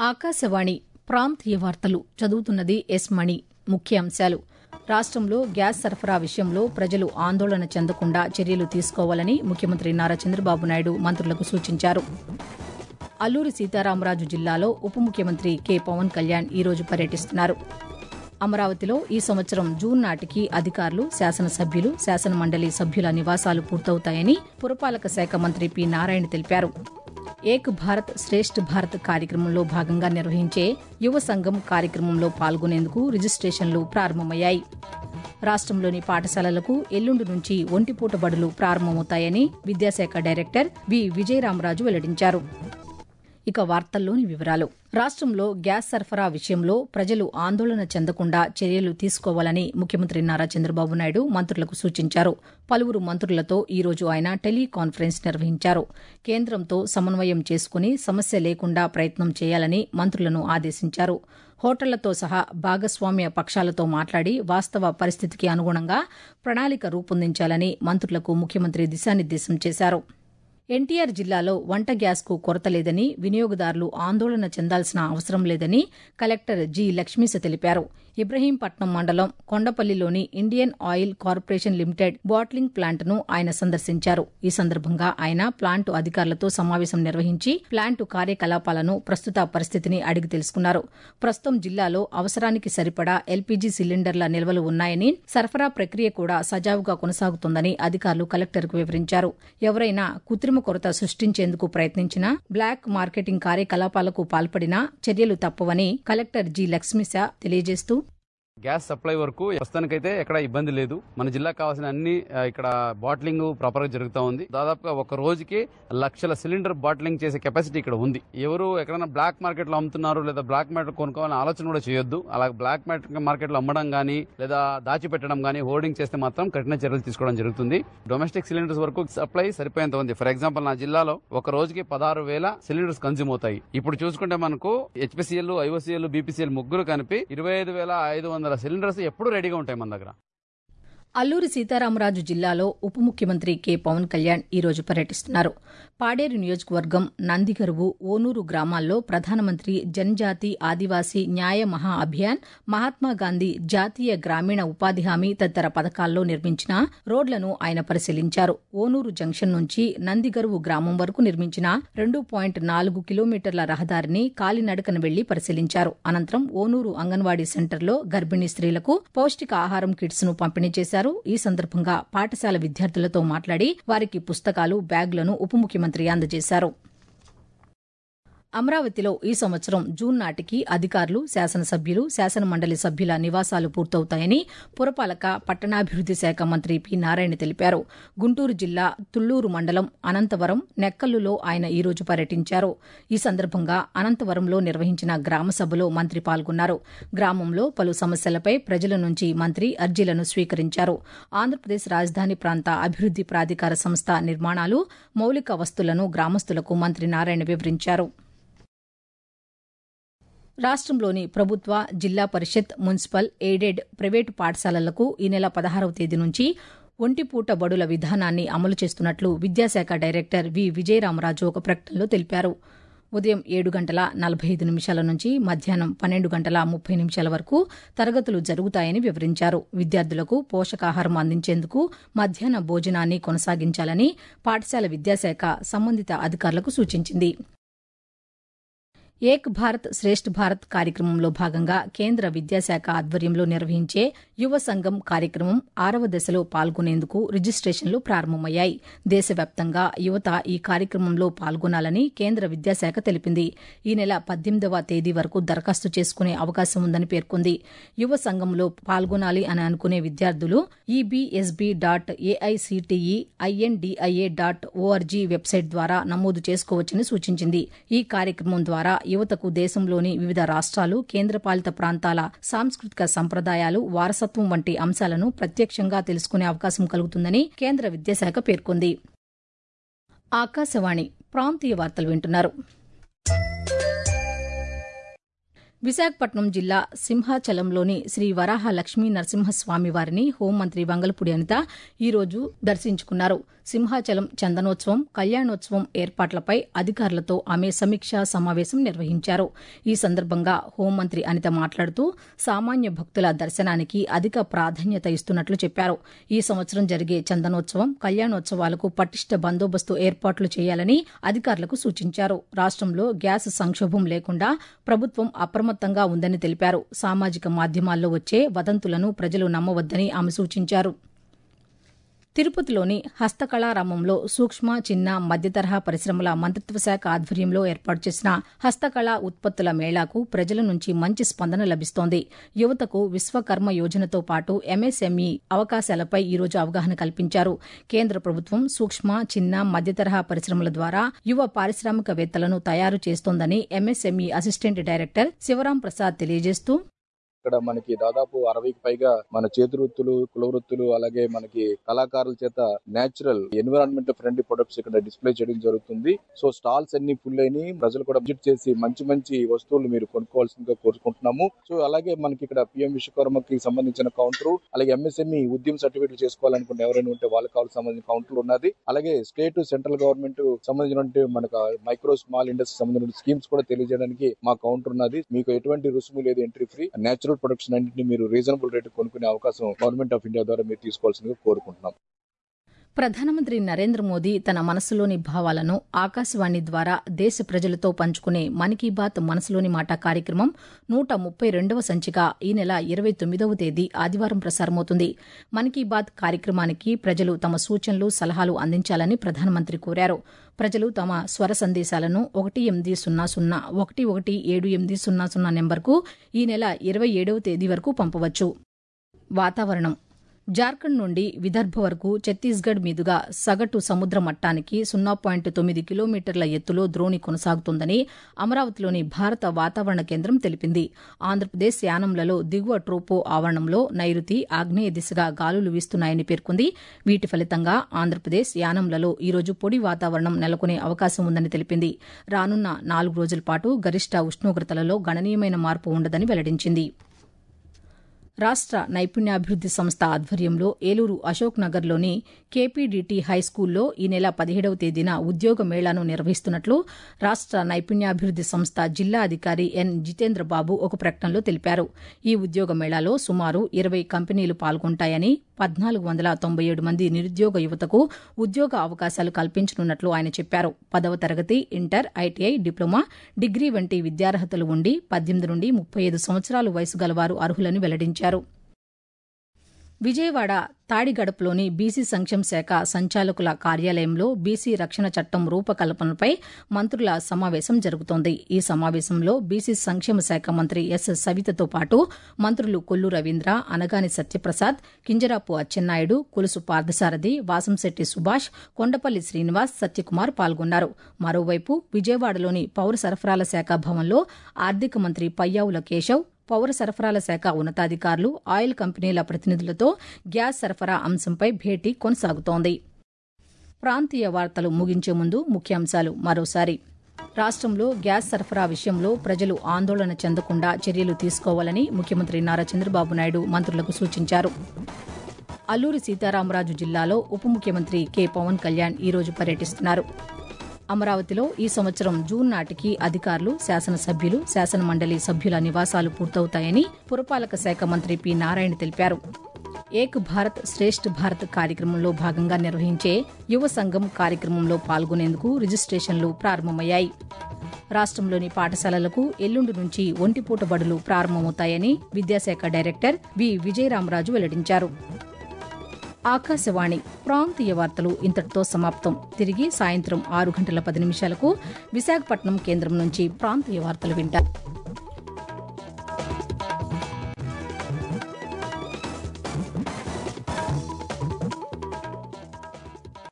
ఆకాశవాణి ప్రాంతీయ వార్తలు చదువుతున్నది ఎస్ మణి ముఖ్యాంశాలు రాష్ట్రంలో గ్యాస్ సరఫరా విషయంలో ప్రజలు ఆందోళన చెందకుండా చర్యలు తీసుకోవాలని ముఖ్యమంత్రి నారా చంద్రబాబు నాయుడు మంత్రులకు సూచించారు అల్లూరి సీతారామరాజు జిల్లాలో ఉప ముఖ్యమంత్రి కె పవన్ కళ్యాణ్ ఈరోజు పర్యటిస్తున్నారు అమరావతిలో ఈ సంవత్సరం జూన్ నాటికి అధికారులు శాసనసభ్యులు శాసనమండలి సభ్యుల నివాసాలు పూర్తవుతాయని పురపాలక శాఖ మంత్రి పి నారాయణ తెలిపారు ఏక్ భారత్ శ్రేష్ఠ్ భారత్ కార్యక్రమంలో భాగంగా నిర్వహించే యువ సంఘం కార్యక్రమంలో పాల్గొనేందుకు రిజిస్టేషన్లు ప్రారంభమయ్యాయి రాష్ట్రంలోని పాఠశాలలకు ఎల్లుండి నుంచి ఒంటిపూట బడులు ప్రారంభమవుతాయని విద్యాశాఖ డైరెక్టర్ వి విజయరామరాజు వెల్లడించారు ఇక వార్తల్లోని వివరాలు రాష్ట్రంలో గ్యాస్ సరఫరా విషయంలో ప్రజలు ఆందోళన చెందకుండా చర్యలు తీసుకోవాలని ముఖ్యమంత్రి నారా చంద్రబాబు నాయుడు మంత్రులకు సూచించారు పలువురు మంత్రులతో ఈ రోజు ఆయన టెలికాన్ఫరెన్స్ నిర్వహించారు కేంద్రంతో సమన్వయం చేసుకుని సమస్య లేకుండా ప్రయత్నం చేయాలని మంత్రులను ఆదేశించారు హోటళ్లతో సహా భాగస్వామ్య పక్షాలతో మాట్లాడి వాస్తవ పరిస్థితికి అనుగుణంగా ప్రణాళిక రూపొందించాలని మంత్రులకు ముఖ్యమంత్రి దిశానిర్దేశం చేశారు ఎన్టీఆర్ జిల్లాలో వంట గ్యాస్కు కొరత లేదని వినియోగదారులు ఆందోళన చెందాల్సిన అవసరం లేదని కలెక్టర్ జి లక్ష్మీశ తెలిపారు ఇబ్రహీంపట్నం మండలం కొండపల్లిలోని Indian oil corporation limited bottling ప్లాంట్ను ఆయన సందర్శించారు ఈ సందర్భంగా ఆయన ప్లాంటు అధికారులతో సమావేశం నిర్వహించి ప్లాంటు కార్యకలాపాలను ప్రస్తుత పరిస్థితిని అడిగి తెలుసుకున్నారు ప్రస్తుతం జిల్లాలో అవసరానికి సరిపడా ఎల్పీజీ సిలిండర్ల నిల్వలు ఉన్నాయని సరఫరా ప్రక్రియ కూడా సజావుగా కొనసాగుతోందని అధికారులు కలెక్టర్కు వివరించారు ఎవరైనా కృత్రిమ కొరత సృష్టించేందుకు ప్రయత్నించినా బ్లాక్ మార్కెటింగ్ కార్యకలాపాలకు పాల్పడినా చర్యలు తప్పవని కలెక్టర్ జి లక్ష్మీశ తెలియజేస్తూ గ్యాస్ సప్లై వరకు ప్రస్తుతానికైతే ఎక్కడ ఇబ్బంది లేదు మన జిల్లాకు కావాల్సిన అన్ని ఆ, ఇక్కడ బాటిలింగ్ ప్రాపర్ గా జరుగుతూ ఉంది దాదాపుగా ఒక రోజుకి లక్షల సిలిండర్ బాటిలింగ్ చేసే కెపాసిటీ ఇక్కడ ఉంది ఎవరు ఎక్కడైనా బ్లాక్ మార్కెట్ లో అమ్ముతున్నారు లేదా బ్లాక్ మార్కెట్ కొనుక్కోవాలని ఆలోచన కూడా చేయొద్దు అలా బ్లాక్ మార్కెట్ లో అమ్మడం గానీ లేదా దాచిపెట్టడం గానీ హోర్డింగ్ చేస్తే మాత్రం కఠిన చర్యలు తీసుకోవడం జరుగుతుంది డొమెస్టిక్ సిలిండర్స్ వరకు సప్లై సరిపోయేంత ఉంది ఫర్ ఎగ్జాంపుల్ నా జిల్లాలో ఒక రోజుకి పదహారు వేల సిలిండర్స్ కన్జ్యూమ్ అవుతాయి ఇప్పుడు చూసుకుంటే మనకు హెచ్పిసిఎల్ ఐఓసిఎల్ బీపీసీఎల్ ముగ్గురు కలిపి ఇరవై ఐదు వేల ఐదు వందల సిలిండర్స్ ఎప్పుడు రెడీగా ఉంటాయి మన దగ్గర అల్లూరి సీతారామరాజు జిల్లాలో ఉప ముఖ్యమంత్రి కె పవన్ కళ్యాణ్ ఈరోజు పర్యటిస్తున్నారు పాడేరు నియోజకవర్గం నందిగరువు ఓనూరు గ్రామాల్లో ప్రధానమంత్రి జనజాతి ఆదివాసీ న్యాయ మహా అభియాన్ మహాత్మాగాంధీ జాతీయ గ్రామీణ ఉపాధి హామీ తదితర పథకాల్లో నిర్మించిన రోడ్లను ఆయన పరిశీలించారు ఓనూరు జంక్షన్ నుంచి నందిగరువు గ్రామం వరకు నిర్మించిన రెండు పాయింట్ నాలుగు కిలోమీటర్ల రహదారిని కాలినడకన వెళ్లి పరిశీలించారు అనంతరం ఓనూరు అంగన్వాడీ సెంటర్లో గర్భిణీ స్త్రీలకు పౌష్టికాహారం కిట్స్ ను పంపిణీ చేశారు ఈ సందర్భంగా పాఠశాల విద్యార్థులతో మాట్లాడి వారికి పుస్తకాలు బ్యాగులను ఉప ముఖ్యమంత్రి అందజేశారు అమరావతిలో ఈ సంవత్సరం జూన్ నాటికి అధికారులు శాసనసభ్యులు శాసనమండలి సభ్యుల నివాసాలు పూర్తవుతాయని పురపాలక పట్టణాభివృద్ది శాఖ మంత్రి పి నారాయణ తెలిపారు గుంటూరు జిల్లా తుళ్లూరు మండలం అనంతవరం నెక్కల్లులో ఆయన ఈ రోజు పర్యటించారు ఈ సందర్భంగా అనంతవరంలో నిర్వహించిన గ్రామ సభలో మంత్రి పాల్గొన్నారు గ్రామంలో పలు సమస్యలపై ప్రజల నుంచి మంత్రి అర్జీలను స్వీకరించారు ఆంధ్రప్రదేశ్ రాజధాని ప్రాంత అభివృద్ది ప్రాధికార సంస్థ నిర్మాణాలు మౌలిక వస్తువులను గ్రామస్తులకు మంత్రి నారాయణ వివరించారు రాష్ట్రంలోని ప్రభుత్వ జిల్లా పరిషత్ మున్సిపల్ ఎయిడెడ్ ప్రైవేటు పాఠశాలలకు ఈ నెల పదహారవ తేదీ నుంచి ఒంటిపూట బడుల విధానాన్ని అమలు చేస్తున్నట్లు విద్యాశాఖ డైరెక్టర్ వి విజయరామరాజు ఒక ప్రకటనలో తెలిపారు ఉదయం ఏడు గంటల నలభై ఐదు నిమిషాల నుంచి మధ్యాహ్నం పన్నెండు గంటల ముప్పై నిమిషాల వరకు తరగతులు జరుగుతాయని వివరించారు విద్యార్థులకు పోషకాహారం అందించేందుకు మధ్యాహ్న భోజనాన్ని కొనసాగించాలని పాఠశాల విద్యాశాఖ సంబంధిత అధికారులకు సూచించింది ఏక్ భారత్ శ్రేష్ఠ్ భారత్ కార్యక్రమంలో భాగంగా కేంద్ర విద్యాశాఖ ఆధ్వర్యంలో నిర్వహించే యువ సంఘం కార్యక్రమం ఆరవ దశలో పాల్గొనేందుకు రిజిస్టేషన్లు ప్రారంభమయ్యాయి దేశవ్యాప్తంగా యువత ఈ కార్యక్రమంలో పాల్గొనాలని కేంద్ర విద్యాశాఖ తెలిపింది ఈ నెల పద్దెనిమిదవ తేదీ వరకు దరఖాస్తు చేసుకునే అవకాశం ఉందని పేర్కొంది యువ సంఘంలో పాల్గొనాలి అని అనుకునే విద్యార్థులు EBSB dot AICTE INDIA dot ORG website ద్వారా నమోదు చేసుకోవచ్చని సూచించింది ఈ కార్యక్రమం ద్వారా యువతకు దేశంలోని వివిధ రాష్ట్రాలు కేంద్రపాలిత ప్రాంతాల సాంస్కృతిక సంప్రదాయాలు వారసత్వం వంటి అంశాలను ప్రత్యక్షంగా తెలుసుకునే అవకాశం కలుగుతుందని కేంద్ర విద్యాశాఖ పేర్కొంది ఆకాశవాణి ప్రాంతీయ వార్తలు వింటున్నారు విశాఖపట్నం జిల్లా సింహాచలంలోని శ్రీ వరాహ లక్ష్మీ నరసింహస్వామి వారిని హోంమంత్రి వంగలపూడి అనిత ఈరోజు దర్శించుకున్నారు సింహాచలం చందనోత్సవం కళ్యాణోత్సవం ఏర్పాట్లపై అధికారులతో ఆమె సమీక్షా సమావేశం నిర్వహించారు ఈ సందర్భంగా హోంమంత్రి అనిత మాట్లాడుతూ సామాన్య భక్తుల దర్శనానికి అధిక ప్రాధాన్యత ఇస్తున్నట్లు చెప్పారు ఈ సంవత్సరం జరిగే చందనోత్సవం కళ్యాణోత్సవాలకు పటిష్ట బందోబస్తు ఏర్పాట్లు చేయాలని అధికారులకు సూచించారు రాష్టంలో గ్యాస్ సంక్షోభం లేకుండా ప్రభుత్వం అప్రమత్తంగా ఉందని తెలిపారు సామాజిక మాధ్యమాల్లో వచ్చే వదంతులను ప్రజలు నమ్మవద్దని ఆమె సూచించారు తిరుపతిలోని హస్తకళారామంలో సూక్ష్మ చిన్న మధ్యతరహా పరిశ్రమల మంత్రిత్వ శాఖ ఆధ్వర్యంలో ఏర్పాటు చేసిన హస్తకళా ఉత్పత్తుల మేళాకు ప్రజల నుంచి మంచి స్పందన లభిస్తోంది యువతకు విశ్వకర్మ యోజనతో పాటు ఎంఎస్ఎంఈ అవకాశాలపై ఈరోజు అవగాహన కల్పించారు కేంద్ర ప్రభుత్వం సూక్ష్మ చిన్న మధ్యతరహా పరిశ్రమల ద్వారా యువ పారిశ్రామికవేత్తలను తయారు చేస్తోందని MSME assistant director Sivaram Prasad తెలియజేస్తూ ఇక్కడ మనకి దాదాపు అరవైకి పైగా మన చేతి వృత్తులు కుల వృత్తులు అలాగే మనకి కళాకారుల చేత నేచురల్ ఎన్విరాన్మెంట్ ఫ్రెండ్లీ ప్రొడక్ట్స్ ఇక్కడ డిస్ప్లే చేయడం జరుగుతుంది సో స్టాల్స్ అన్ని ఫుల్ అయినాయి ప్రజలు కూడా విజిట్ చేసి మంచి మంచి వస్తువులు మీరు కొనుక్కోవాల్సిందిగా కోరుకుంటున్నాము సో అలాగే మనకి ఇక్కడ పిఎం విశ్వకర్మకి సంబంధించిన కౌంటర్ అలాగే ఎంఎస్ఎంఈ ఉద్యమ సర్టిఫికేట్ చేసుకోవాలనుకుంటే ఎవరైనా ఉంటే వాళ్ళకి కావాల్సిన సంబంధించిన కౌంటర్ ఉన్నది అలాగే స్టేట్ సెంట్రల్ గవర్నమెంట్ సంబంధించిన మనకు మైక్రో స్మాల్ ఇండస్ట్రీ సంబంధించిన స్కీమ్స్ కూడా తెలియజేయడానికి మా కౌంటర్ ఉన్నది మీకు ఎటువంటి రుసుము లేదు ఎంట్రీ ఫ్రీ నేచురల్ ప్రొడక్ట్స్ అన్నింటినీ మీరు రీజనబుల్ రేట్ కొనుక్కునే అవకాశం గవర్నమెంట్ ఆఫ్ ఇండియా ద్వారా మీరు తీసుకోవాల్సిందిగా కోరుకుంటున్నాం ప్రధానమంత్రి నరేంద్ర మోదీ తన మనసులోని భావాలను ఆకాశవాణి ద్వారా దేశ ప్రజలతో పంచుకునే మన్ కీ బాత్ మనసులోని మాట కార్యక్రమం నూట ముప్పై రెండవ సంచిక ఈ నెల ఇరవై తొమ్మిదవ తేదీ ఆదివారం ప్రసారమవుతుంది మన్ కీ బాత్ కార్యక్రమానికి ప్రజలు తమ సూచనలు సలహాలు అందించాలని ప్రధానమంత్రి కోరారు ప్రజలు తమ స్వర సందేశాలను ఒకటి ఎనిమిది సున్నా సున్నా ఒకటి ఒకటి ఏడు ఎనిమిది సున్నా సున్నా నెంబర్కు ఈ నెల ఇరవై ఏడవ తేదీ వరకు పంపవచ్చు వాతావరణం జార్ఖండ్ నుండి విదర్భ వరకు ఛత్తీస్గఢ్ మీదుగా సగటు సముద్ర మట్టానికి సున్నా పాయింట్ తొమ్మిది కిలోమీటర్ల ఎత్తులో ద్రోణి కొనసాగుతోందని అమరావతిలోని భారత వాతావరణ కేంద్రం తెలిపింది ఆంధ్రప్రదేశ్ యానంలలో దిగువ ట్రోపో ఆవరణంలో నైరుతి ఆగ్నేయ దిశగా గాలులు వీస్తున్నాయని పేర్కొంది వీటి ఫలితంగా ఆంధ్రప్రదేశ్ యానంలలో ఈరోజు పొడి వాతావరణం నెలకొనే అవకాశం ఉందని తెలిపింది రానున్న నాలుగు రోజుల పాటు గరిష్ట ఉష్ణోగ్రతలలో గణనీయమైన మార్పు ఉండదని వెల్లడించింది రాష్ట నైపుణ్యాభివృద్ది సంస్థ ఆధ్వర్యంలో ఏలూరు అశోక్ నగర్లోని కేపీడీటీ హైస్కూల్లో ఈ నెల పదిహేడవ తేదీన ఉద్యోగ మేళాను నిర్వహిస్తున్నట్లు రాష్ట నైపుణ్యాభివృద్ది సంస్థ జిల్లా అధికారి ఎన్ జితేంద్రబాబు ఒక ప్రకటనలో తెలిపారు ఈ ఉద్యోగ మేళాలో సుమారు ఇరవై కంపెనీలు పాల్గొంటాయని పద్నాలుగు వందల తొంభై ఏడు మంది నిరుద్యోగ యువతకు ఉద్యోగ అవకాశాలు కల్పించనున్నట్లు ఆయన చెప్పారు పదవ తరగతి ఇంటర్ ఐటీఐ డిప్లొమా డిగ్రీ వంటి విద్యార్హతలు ఉండి పద్దెనిమిది నుండి ముప్పై ఐదు సంవత్సరాలు వయసు గలవారు అర్హులని వెల్లడించారు విజయవాడ తాడిగడపలోని బీసీ సంక్షేమ శాఖ సంచాలకుల కార్యాలయంలో బీసీ రక్షణ చట్టం రూపకల్పనపై మంత్రుల సమావేశం జరుగుతోంది ఈ సమావేశంలో బీసీ సంక్షేమ శాఖ మంత్రి ఎస్ సవితతో పాటు మంత్రులు కొల్లు రవీంద్ర అనగాని సత్యప్రసాద్ కింజరాపు అచ్చెన్నాయుడు కొలుసు పార్థసారథి వాసంశెట్టి సుభాష్ కొండపల్లి శ్రీనివాస్ సత్యకుమార్ పాల్గొన్నారు మరోవైపు విజయవాడలోని పౌర సరఫరాల శాఖ భవన్లో ఆర్థిక మంత్రి పయ్యావుల కేశవ్ పౌర సరఫరాల శాఖ ఉన్నతాధికారులు ఆయిల్ కంపెనీల ప్రతినిధులతో గ్యాస్ సరఫరా అంశంపై భేటీ కొనసాగుతోంది ప్రాంతీయ వార్తలు ముగించే ముందు ముఖ్యాంశాలు మరోసారి రాష్ట్రంలో గ్యాస్ సరఫరా విషయంలో ప్రజలు ఆందోళన చెందకుండా చర్యలు తీసుకోవాలని ముఖ్యమంత్రి నారా చంద్రబాబు నాయుడు మంత్రులకు సూచించారు అల్లూరి సీతారామరాజు జిల్లాలో ఉప ముఖ్యమంత్రి కె పవన్ కళ్యాణ్ ఈరోజు పర్యటిస్తున్నారు అమరావతిలో ఈ సంవత్సరం జూన్ నాటికి అధికారులు శాసనసభ్యులు శాసనమండలి సభ్యుల నివాసాలు పూర్తవుతాయని పురపాలక శాఖ మంత్రి పి నారాయణ తెలిపారు ఏక్ భారత్ శ్రేష్ఠ్ భారత్ కార్యక్రమంలో భాగంగా నిర్వహించే యువ సంఘం కార్యక్రమంలో పాల్గొనేందుకు రిజిస్ట్రేషన్లు ప్రారంభమయ్యాయి రాష్ట్రంలోని పాఠశాలలకు ఎల్లుండి నుంచి ఒంటిపూట బడులు ప్రారంభమవుతాయని విద్యాశాఖ డైరెక్టర్ వి విజయరామరాజు వెల్లడించారు ఆకాశవాణి ప్రాంతీయ వార్తలు ఇంతటితో సమాప్తం తిరిగి సాయంత్రం ఆరు గంటల పది నిమిషాలకు విశాఖపట్నం కేంద్రం నుంచి ప్రాంతీయ వార్తలు వింటారు